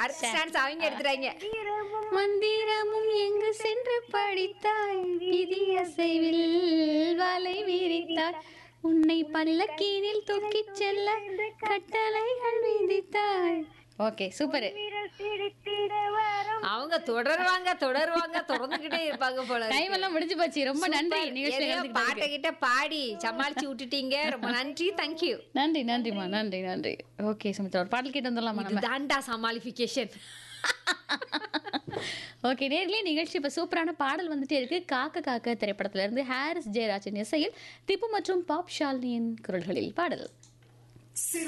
அடுத்த ஸ்டான்ஸ் அவங்க எடுத்துறாங்க மந்திரமும் எங்கு சென்று படித்தாய் விதி அசைவில் வலை விரித்தாய் உன்னை பல்லக்கீனில் தூக்கிச் செல்ல கட்டளைகள் விதித்தாய் ஓகே சூப்பர் அவங்க தொடருவாங்க தொடருவாங்க தொடர்ந்துகிட்டே இருப்பாங்க போல இருக்கு. டைம் எல்லாம் முடிஞ்சு போச்சு ரொம்ப நன்றி சூப்பர். நிகழ்ச்சியில எதையோ கலந்துக்கிட்டதுக்கு. பாட்டை கிட்ட பாடி சமாளிச்சு விட்டுட்டீங்க ரொம்ப நன்றி தேங்க்யூ நன்றி நன்றிம்மா நன்றி நன்றி ஓகே சுமித்ரா ஒரு பாடல் கேட்டு வந்துடலாமா நம்ம தாண்டா சமாளிஃபிகேஷன் ஓகே நேர்களே நிகழ்ச்சி இப்போ சூப்பரான பாடல் வந்துட்டே இருக்கு காக்க காக்க திரைப்படத்துல இருந்து ஹாரிஸ் ஜெயராஜன் இசையில் திப்பு மற்றும் பாப் ஷாலினியின் குரல்களில் பாடல்